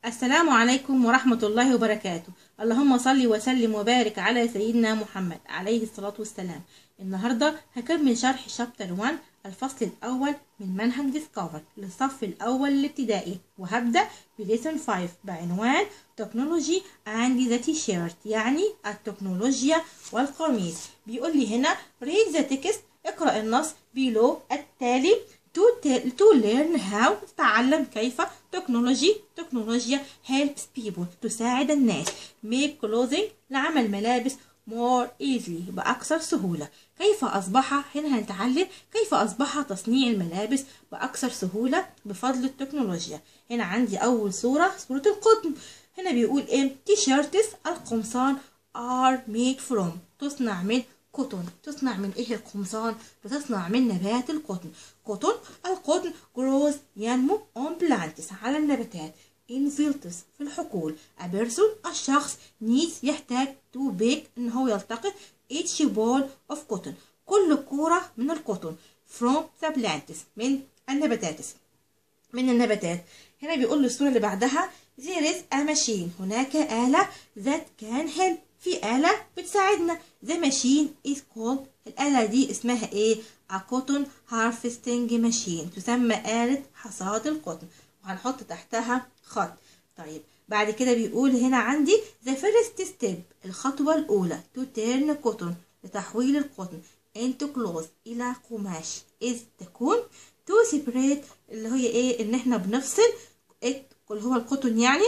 السلام عليكم ورحمة الله وبركاته اللهم صل وسلم وبارك على سيدنا محمد عليه الصلاة والسلام النهاردة هكمل شرح شابتر 1 الفصل الأول من منهج ديسكفر للصف الأول الابتدائي وهبدأ بليسن 5 بعنوان تكنولوجي and the t-shirt يعني التكنولوجيا والقميص بيقول لي هنا read the text اقرأ النص below التالي to, tell, to learn how تتعلم كيف تكنولوجي تكنولوجيا helps people تساعد الناس make clothing لعمل ملابس more easily بأكثر سهولة كيف أصبح هنا هنتعلم كيف أصبح تصنيع الملابس بأكثر سهولة بفضل التكنولوجيا هنا عندي أول صورة صورة القطن هنا بيقول إيه تيشيرتس القمصان are made from تصنع من قطن تصنع من ايه القمصان بتصنع من نبات القطن قطن القطن grows ينمو on plants على النباتات in fields في الحقول a person الشخص needs يحتاج to bake ان هو يلتقط each ball of cotton كل كورة من القطن from the plants من النباتات من النباتات هنا بيقول الصورة اللي بعدها there is a machine هناك آلة that can help في آلة بتساعدنا the machine is called الآلة دي اسمها ايه a cotton harvesting machine تسمى آلة حصاد القطن وهنحط تحتها خط طيب بعد كده بيقول هنا عندي the first step الخطوة الأولى to turn cotton لتحويل القطن into cloth إلى قماش is تكون to separate اللي هي ايه ان احنا بنفصل اللي هو القطن يعني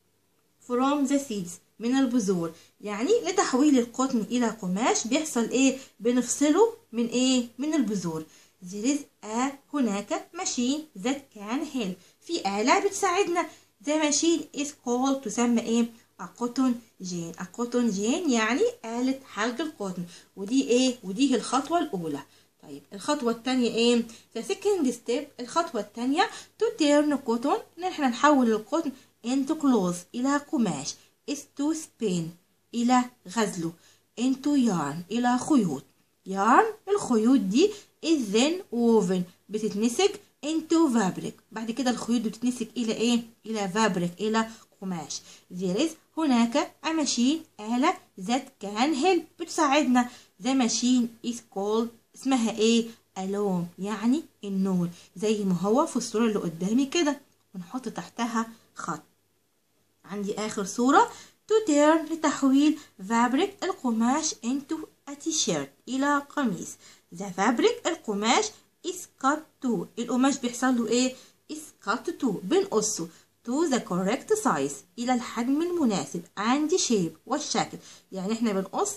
from the seeds من البذور يعني لتحويل القطن إلى قماش بيحصل إيه بنفصله من إيه من البذور there is a هناك machine that can help في آلة بتساعدنا the machine is called تسمى إيه a cotton gin a cotton gin يعني آلة حلق القطن ودي إيه ودي الخطوة الأولى طيب الخطوة التانية ايه؟ the second step الخطوة التانية to turn cotton ان احنا نحول القطن into cloth إلى قماش is to spin إلى غزله into yarn إلى خيوط yarn الخيوط دي is then woven بتتنسج into fabric بعد كده الخيوط بتتنسج إلى إيه؟ إلى fabric إلى قماش there is هناك a machine آلة that can help بتساعدنا the machine is called اسمها ايه الوم يعني النور زي ما هو في الصورة اللي قدامي كده ونحط تحتها خط عندي اخر صورة to turn لتحويل fabric القماش into a t-shirt الى قميص the fabric القماش is cut to القماش بيحصل له ايه is cut to بنقصه to the correct size الى الحجم المناسب and shape والشكل يعني احنا بنقص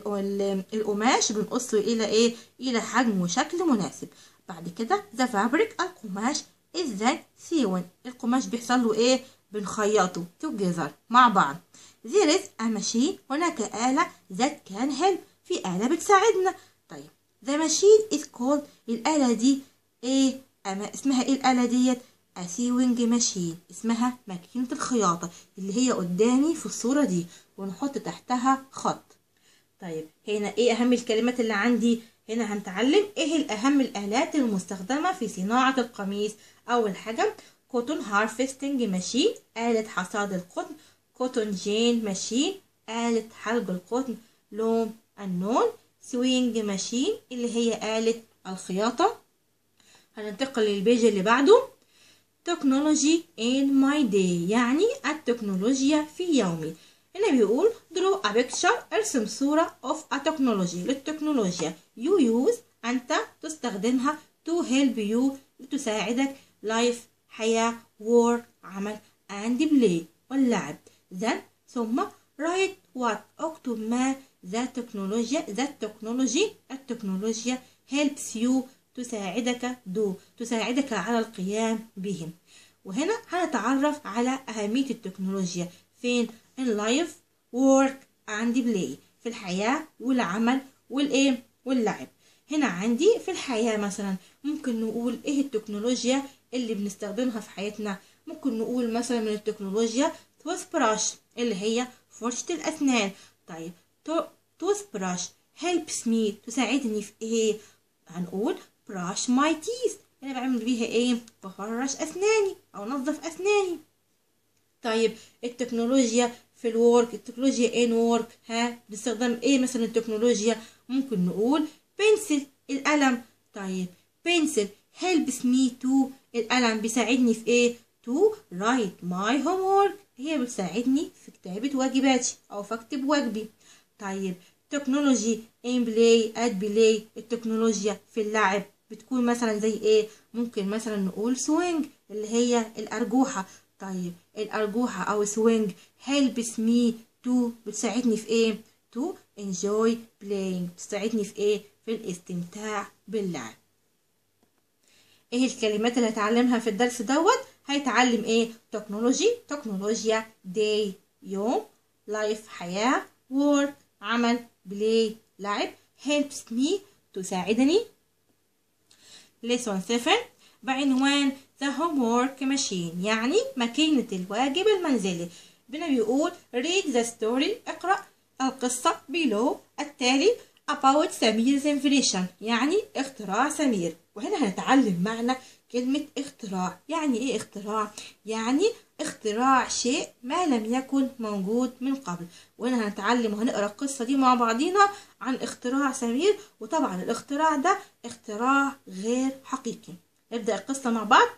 القماش بنقصه الى ايه الى حجم وشكل مناسب بعد كده ذا فابريك القماش ازاي سيون القماش بيحصل له ايه بنخيطه together مع بعض there is a machine هناك آلة that can help في آلة بتساعدنا طيب the machine is called الآلة دي ايه أما اسمها ايه الآلة ديت a sewing machine اسمها ماكينة الخياطة اللي هي قدامي في الصورة دي ونحط تحتها خط طيب هنا ايه اهم الكلمات اللي عندي هنا هنتعلم ايه الاهم الالات المستخدمة في صناعة القميص اول حاجة كوتون هارفستنج ماشين آلة حصاد القطن كوتون جين ماشين آلة حلق القطن لون النون سوينج ماشين اللي هي آلة الخياطة هننتقل للبيج اللي بعده تكنولوجي in my day يعني التكنولوجيا في يومي هنا بيقول draw a picture ارسم صورة of a technology للتكنولوجيا you use أنت تستخدمها to help you لتساعدك life حياة work عمل and play واللعب then ثم write what اكتب ما ذا تكنولوجيا ذا التكنولوجي التكنولوجيا helps you تساعدك do تساعدك على القيام بهم وهنا هنتعرف على أهمية التكنولوجيا فين in life work and play في الحياة والعمل والإيه واللعب هنا عندي في الحياة مثلا ممكن نقول إيه التكنولوجيا اللي بنستخدمها في حياتنا ممكن نقول مثلا من التكنولوجيا توث براش اللي هي فرشة الأسنان طيب توث براش helps me تساعدني في إيه هنقول brush my teeth أنا بعمل بيها إيه بفرش أسناني أو نظف أسناني طيب التكنولوجيا في الورك التكنولوجيا ان وورك ها باستخدام ايه مثلا التكنولوجيا ممكن نقول بنسل القلم طيب بنسل helps me to القلم بيساعدني في ايه to write my homework هي بتساعدني في كتابة واجباتي او في اكتب واجبي طيب تكنولوجي ان بلاي اد بلاي التكنولوجيا في اللعب بتكون مثلا زي ايه ممكن مثلا نقول سوينج اللي هي الارجوحة طيب الارجوحة او سوينج helps me to بتساعدني في ايه to enjoy playing بتساعدني في ايه في الاستمتاع باللعب ايه الكلمات اللي هتعلمها في الدرس دوت هيتعلم ايه تكنولوجي تكنولوجيا داي يوم لايف حياة وورك عمل بلاي لعب helps me تساعدني lesson 7 بعنوان the homework machine يعني ماكينة الواجب المنزلي بنا بيقول read the story اقرأ القصة below التالي about سمير's invention يعني اختراع سمير وهنا هنتعلم معنى كلمة اختراع يعني ايه اختراع؟ يعني اختراع شيء ما لم يكن موجود من قبل وهنا هنتعلم وهنقرا القصة دي مع بعضينا عن اختراع سمير وطبعا الاختراع ده اختراع غير حقيقي نبدأ القصة مع بعض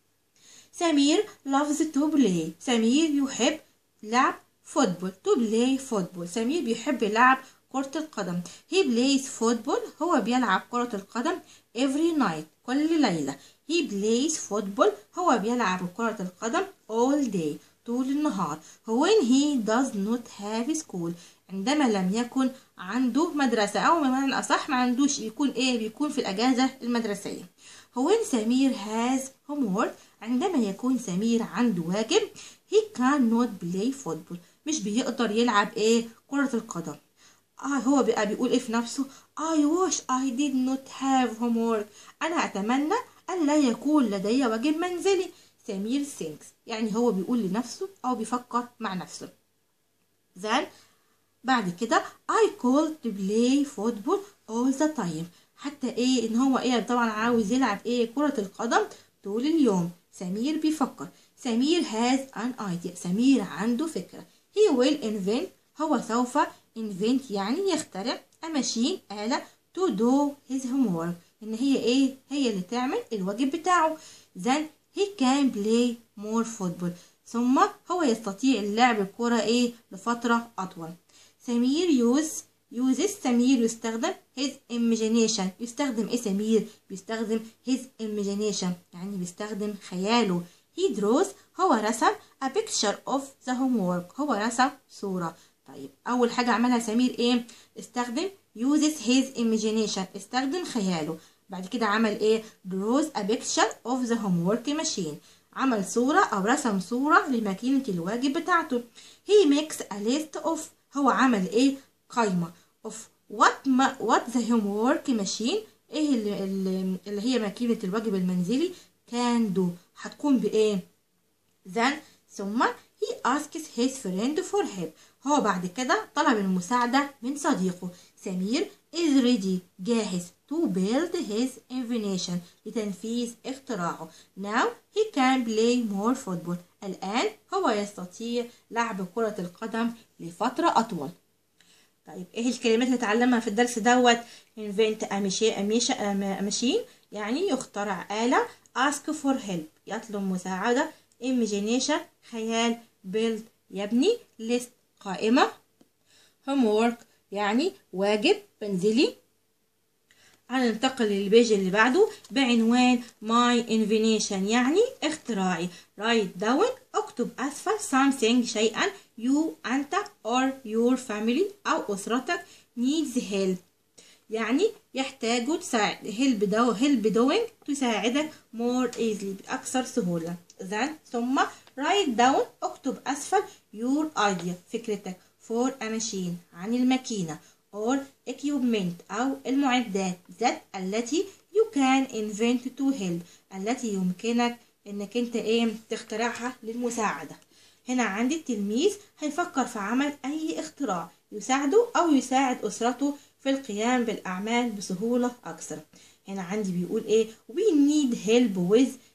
سمير loves to play سمير يحب لعب فوتبول to play فوتبول سمير بيحب لعب كرة القدم he plays football هو بيلعب كرة القدم every night كل ليلة he plays football هو بيلعب كرة القدم all day طول النهار when he does not have school عندما لم يكن عنده مدرسة أو بمعنى أصح ما عندوش يكون إيه بيكون في الأجازة المدرسية when سمير has homework عندما يكون سمير عنده واجب he cannot play football مش بيقدر يلعب إيه كرة القدم آه هو بقى بيقول ايه في نفسه I wish I did not have homework أنا أتمنى أن لا يكون لدي واجب منزلي سمير thinks يعني هو بيقول لنفسه أو بيفكر مع نفسه then بعد كده I called to play football all the time حتى ايه ان هو ايه طبعا عاوز يلعب ايه كرة القدم طول اليوم سمير بيفكر سمير has an idea سمير عنده فكرة he will invent هو سوف invent يعني يخترع a machine آلة to do his homework إن هي إيه؟ هي اللي تعمل الواجب بتاعه then he can play more football ثم هو يستطيع اللعب الكرة إيه لفترة أطول سمير يوز uses سمير يستخدم his imagination يستخدم إيه سمير؟ بيستخدم his imagination يعني بيستخدم خياله he draws هو رسم a picture of the homework هو رسم صورة طيب أول حاجة عملها سمير إيه؟ استخدم uses his imagination استخدم خياله بعد كده عمل إيه؟ draws a picture of the homework machine عمل صورة أو رسم صورة لماكينة الواجب بتاعته he makes a list of هو عمل إيه؟ قائمة of what ما what the homework machine إيه اللي, اللي, اللي هي ماكينة الواجب المنزلي can do هتكون بإيه؟ then ثم he asks his friend for help هو بعد كده طلب المساعدة من صديقه سمير is ready جاهز to build his invention لتنفيذ اختراعه now he can play more football الآن هو يستطيع لعب كرة القدم لفترة أطول طيب ايه الكلمات اللي اتعلمها في الدرس دوت invent a machine يعني يخترع آلة ask for help يطلب مساعدة imagination خيال build يبني list قائمة homework يعني واجب منزلي هننتقل للبيج اللي بعده بعنوان my invention يعني اختراعي write down اكتب أسفل something شيئا you أنت or your family أو أسرتك needs help يعني يحتاج تساعد help do help doing تساعدك more easily بأكثر سهولة then ثم write down اكتب أسفل your idea فكرتك for a machine عن الماكينة or equipment أو المعدات ذات التي you can invent to help التي يمكنك انك انت ايه تخترعها للمساعدة هنا عندي التلميذ هيفكر في عمل اي اختراع يساعده او يساعد اسرته في القيام بالاعمال بسهولة اكثر هنا عندي بيقول ايه we need help with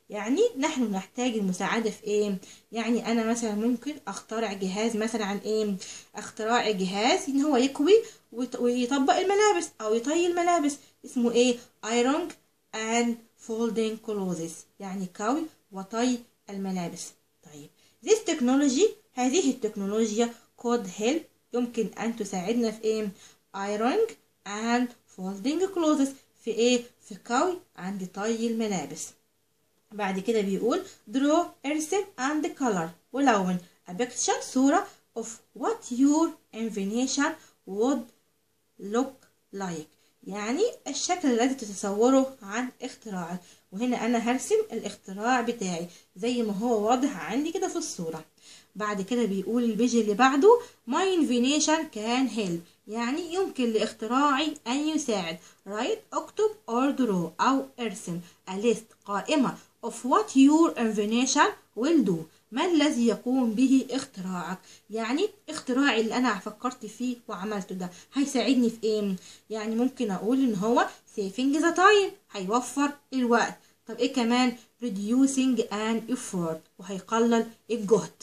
يعني نحن نحتاج المساعدة في ايه يعني انا مثلا ممكن اخترع جهاز مثلا عن ايه اختراع جهاز ان هو يكوي ويطبق الملابس او يطي الملابس اسمه ايه ironing and folding clothes يعني كوي وطي الملابس طيب this technology هذه التكنولوجيا could help يمكن ان تساعدنا في ايه ironing and folding clothes في ايه في كوي عند طي الملابس بعد كده بيقول draw ارسم and color ولون a picture صورة of what your invention would look like يعني الشكل الذي تتصوره عن اختراعك وهنا انا هرسم الاختراع بتاعي زي ما هو واضح عندي كده في الصورة بعد كده بيقول البيج اللي بعده my invention can help يعني يمكن لاختراعي أن يساعد write اكتب or draw أو ارسم a list قائمة of what your invention will do ما الذي يقوم به اختراعك يعني اختراعي اللي انا فكرت فيه وعملته ده هيساعدني في ايه يعني ممكن اقول ان هو saving the time هيوفر الوقت طب ايه كمان reducing an effort وهيقلل الجهد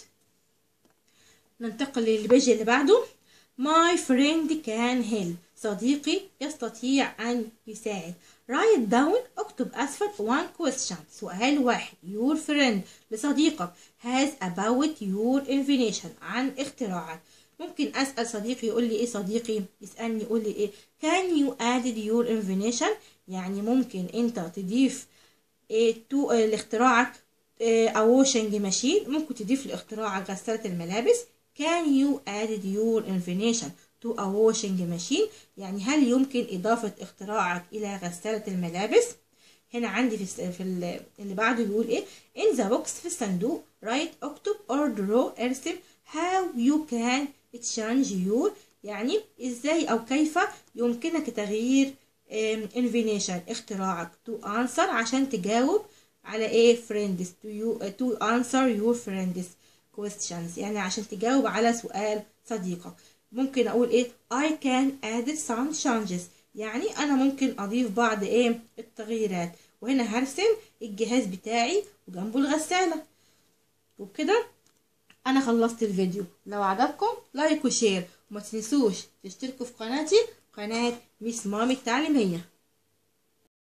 ننتقل للبيج اللي بعده my friend can help صديقي يستطيع أن يساعد write down اكتب أسفل one question سؤال واحد your friend لصديقك has about your invention عن اختراعك ممكن أسأل صديقي يقول لي إيه صديقي يسألني يقول لي إيه can you add your invention يعني ممكن أنت تضيف إيه to إيه لاختراعك إيه a washing machine ممكن تضيف لاختراعك غسالة الملابس can you add your invention to a washing machine يعني هل يمكن إضافة اختراعك إلى غسالة الملابس هنا عندي في, في اللي بعده بيقول إيه in the box في الصندوق write اكتب or draw ارسم how you can change your يعني إزاي أو كيف يمكنك تغيير invention اختراعك to answer عشان تجاوب على ايه friends to you to answer your friends questions يعني عشان تجاوب على سؤال صديقك ممكن اقول ايه I can add some changes يعني انا ممكن اضيف بعض ايه التغييرات وهنا هرسم الجهاز بتاعي وجنبه الغسالة وبكده انا خلصت الفيديو لو عجبكم لايك وشير وما تنسوش تشتركوا في قناتي قناة ميس مامي التعليمية